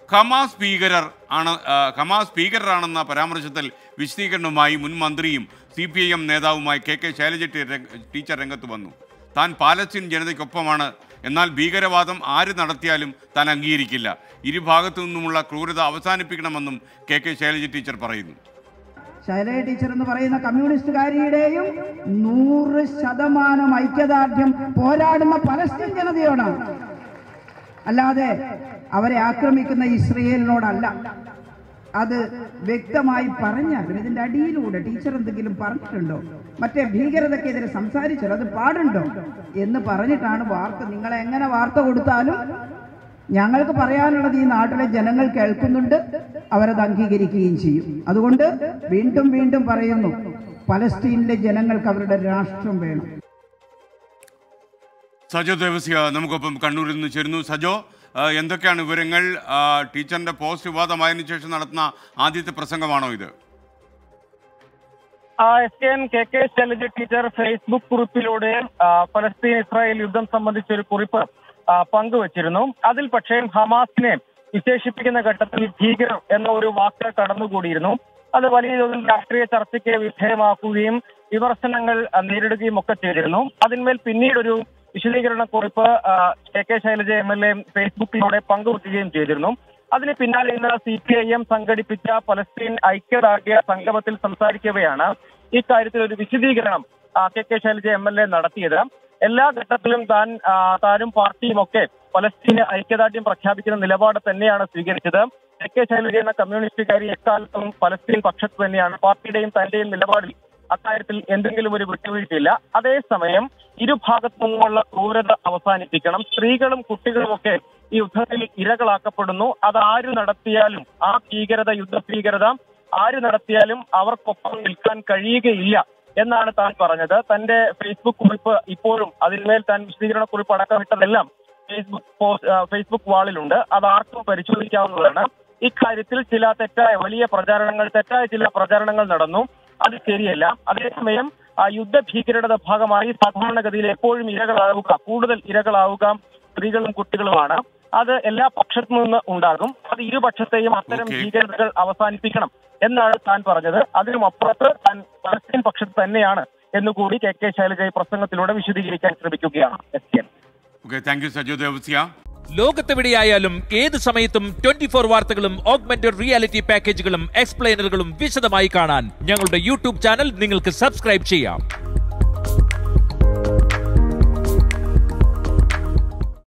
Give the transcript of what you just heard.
Hamas ഭീകരർ ആണ് ആ, ഹമാസ് ഭീകരരാണെന്ന പരാമർശത്തിൽ വിശദീകരണവുമായി മുൻ മന്ത്രിയും സി പി ഐ എം നേതാവുമായി കെ കെ ശൈലജ ടി- രംഗ- ടീച്ചർ രംഗത്ത് വന്നു താൻ പാലസ്തീൻ ജനതയ്ക്കൊപ്പമാണ് എന്നാൽ ഭീകരവാദം ആര് നടത്തിയാലും താൻ അംഗീകരിക്കില്ല ഇരുഭാഗത്തു നിന്നുമുള്ള ക്രൂരത അവസാനിപ്പിക്കണമെന്നും കെ കെ ശൈലജ ടീച്ചർ പറയുന്നു ശൈലജ ടീച്ചർ എന്ന് പറയുന്ന കമ്മ്യൂണിസ്റ്റുകാരിയുടെയും നൂറ് ശതമാനം ഐക്യദാർഢ്യം പോരാടുന്ന പലസ്തീൻ ജനതയോടാണ് അല്ലാതെ അവരെ ആക്രമിക്കുന്ന ഇസ്രയേലിനോടല്ല അത് വ്യക്തമായി പറഞ്ഞാലും ഇതിന്റെ അടിയിലൂടെ ടീച്ചർ എന്തെങ്കിലും പറഞ്ഞിട്ടുണ്ടോ മറ്റേ ഭീകരതക്കെതിരെ സംസാരിച്ചല്ലോ അത് പാടുണ്ടോ എന്ന് പറഞ്ഞിട്ടാണ് വാർത്ത നിങ്ങൾ എങ്ങനെ വാർത്ത കൊടുത്താലും ഞങ്ങൾക്ക് പറയാനുള്ളത് ഈ നാട്ടിലെ ജനങ്ങൾ കേൾക്കുന്നുണ്ട് അവരത് അംഗീകരിക്കുകയും ചെയ്യും അതുകൊണ്ട് വീണ്ടും വീണ്ടും പറയുന്നു പലസ്തീനിലെ ജനങ്ങൾക്ക് അവരുടെ രാഷ്ട്രം വേണം സജോ ദേവസ്യ നമുക്കൊപ്പം കണ്ണൂരിൽ നിന്ന് ചേരുന്നു സജോ ആ, എന്തൊക്കെയാണ് വിവരങ്ങൾ ആ, ടീച്ചറിന്റെ പോസ്റ്റ് വിവാദമായതിനു ശേഷം നടത്തുന്ന ആദ്യത്തെ പ്രസംഗമാണോ ഇത് ആ, S K N K K Shailaja teacher Facebook കുറിപ്പിലൂടെ ആ, ഫലസ്തീൻ ഇസ്രായേൽ യുദ്ധം സംബന്ധിച്ച ഒരു കുറിപ്പ് ആ, പങ്കുവച്ചിരുന്നു അതിൽ പക്ഷേ ഹമാസിനെ വിശേഷിപ്പിക്കുന്ന ഘട്ടത്തിൽ ഭീകരർ എന്ന ഒരു വാക്ക് കടന്നുകൂടിയിരുന്നു അത് വലിയ തോതിൽ രാഷ്ട്രീയ ചർച്ചയ്ക്ക് വിധേയമാക്കുകയും വിമർശനങ്ങൾ ആ, നേരിടുകയും ഒക്കെ ചെയ്തിരുന്നു അതിന്മേൽ പിന്നീട് ഒരു വിശദീകരണ കുറിപ്പ് ആ, K K Shailaja M L A ഫേസ്ബുക്കിലൂടെ പങ്കുവെക്കുകയും ചെയ്തിരുന്നു അതിന് പിന്നാലെ ഇന്ന് സി പി ഐ എം സംഘടിപ്പിച്ച പലസ്തീൻ ഐക്യദാർഢ്യ സംഗമത്തിൽ സംസാരിക്കവെയാണ് ഇക്കാര്യത്തിൽ ഒരു വിശദീകരണം ആ, K K Shailaja M L A നടത്തിയത് എല്ലാ ഘട്ടത്തിലും താൻ ആ, താനും പാർട്ടിയും ഒക്കെ പലസ്തീന് ഐക്യദാർഢ്യം പ്രഖ്യാപിക്കുന്ന നിലപാട് തന്നെയാണ് സ്വീകരിച്ചത് കെ കെ ശൈലജ എന്ന കമ്മ്യൂണിസ്റ്റുകാരി എക്കാലത്തും പലസ്തീൻ പക്ഷത്ത് തന്നെയാണ് പാർട്ടിയുടെയും തന്റെയും നിലപാടിൽ അക്കാര്യത്തിൽ എന്തെങ്കിലും ഒരു വിട്ടുവീഴ്ചയില്ല അതേസമയം ഇരുഭാഗത്തു നിന്നുള്ള ക്രൂരത അവസാനിപ്പിക്കണം സ്ത്രീകളും കുട്ടികളും ഒക്കെ ഈ യുദ്ധത്തിൽ ഇരകളാക്കപ്പെടുന്നു അത് ആര് നടത്തിയാലും ആ ഭീകരത യുദ്ധ ഭീകരത ആര് നടത്തിയാലും അവർക്കൊപ്പം നിൽക്കാൻ കഴിയുകയില്ല എന്നാണ് താൻ പറഞ്ഞത് തന്റെ ഫേസ്ബുക്ക് കുറിപ്പ് ഇപ്പോഴും അതിന്മേൽ താൻ വിശദീകരണ കുറിപ്പ് അടക്കമിട്ടതെല്ലാം ഫേസ്ബുക്ക് പോസ്റ്റ് ആ, ഫേസ്ബുക്ക് വാളിലുണ്ട് അത് ആർക്കും പരിശോധിക്കാവുന്നതാണ് ഇക്കാര്യത്തിൽ ചില തെറ്റായ വലിയ പ്രചാരണങ്ങൾ തെറ്റായ ചില പ്രചാരണങ്ങൾ നടന്നു അത് ശരിയല്ല അതേസമയം ആ യുദ്ധഭീകരയുടെ ഭാഗമായി സാധാരണഗതിയിൽ എപ്പോഴും ഇരകളാവുക കൂടുതൽ ഇരകളാവുക സ്ത്രീകളും കുട്ടികളുമാണ് അത് എല്ലാ പക്ഷത്തു നിന്ന് ഉണ്ടാകും അത് ഇരുപക്ഷത്തെയും അത്തരം Okay. ഭീകരതകൾ അവസാനിപ്പിക്കണം എന്നാണ് താൻ പറഞ്ഞത് അതിനും അപ്പുറത്ത് താൻ പലസ്തീൻ പക്ഷത്ത് തന്നെയാണ് എന്നുകൂടി കെ കെ ശൈലജ ഈ പ്രസംഗത്തിലൂടെ വിശദീകരിക്കാൻ ശ്രമിക്കുകയാണ് S K okay thank you Sajo Devasya ലോകത്തെവിടെയായാലും ഏത് സമയത്തും ട്വന്റി ഫോർ വാർത്തകളും ഓഗ്മെന്റഡ് റിയാലിറ്റി പാക്കേജുകളും എക്സ്പ്ലെയിനറുകളും വിശദമായി കാണാൻ ഞങ്ങളുടെ യൂട്യൂബ് ചാനൽ നിങ്ങൾക്ക് സബ്സ്ക്രൈബ് ചെയ്യാം